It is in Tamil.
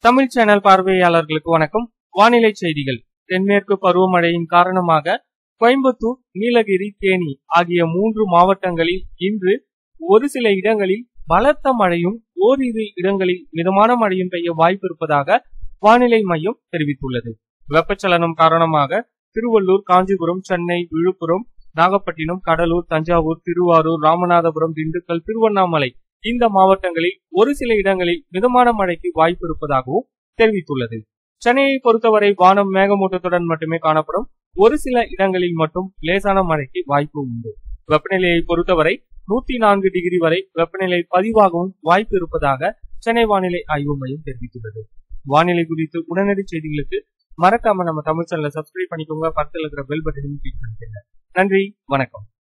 தமிழ் சேனல் பார்வையாளர்களுக்கு வணக்கம் வானிலை செய்திகள் தென்மேற்கு பருவமழையின் காரணமாக கோயம்புத்தூர் நீலகிரி தேனி ஆகிய மூன்று மாவட்டங்களில் இன்று ஒரு சில இடங்களில் பலத்த மழையும் ஓரிரு இடங்களில் மிதமான மழையும் பெய்ய வாய்ப்பு இருப்பதாக வானிலை மையம் தெரிவித்துள்ளது வெப்பச்சலனம் காரணமாக திருவள்ளூர் காஞ்சிபுரம் சென்னை விழுப்புரம் நாகப்பட்டினம் கடலூர் தஞ்சாவூர் திருவாரூர் ராமநாதபுரம் திண்டுக்கல் திருவண்ணாமலை இந்த மாவட்டங்களில் ஒரு சில இடங்களில் மிதமான மழைக்கு வாய்ப்பு இருப்பதாகவும் தெரிவித்துள்ளது சென்னையை பொறுத்தவரை வானம் மேகமூட்டத்துடன் மட்டுமே காணப்படும் ஒரு சில இடங்களில் மட்டும் லேசான மழைக்கு வாய்ப்பு உண்டு வெப்பநிலையை பொறுத்தவரை நூத்தி நான்கு டிகிரி வரை வெப்பநிலை பதிவாகவும் வாய்ப்பு இருப்பதாக சென்னை வானிலை ஆய்வு மையம் தெரிவித்துள்ளது வானிலை குறித்து உடனடி செய்திகளுக்கு மறக்காம நம்ம தமிழ் சேனலை சப்ஸ்கிரைப் பண்ணிக்கோங்க பக்கத்தில் இருக்கிற பெல் பட்டனையும் கிளிக் பண்ணிக்கோங்க நன்றி வணக்கம்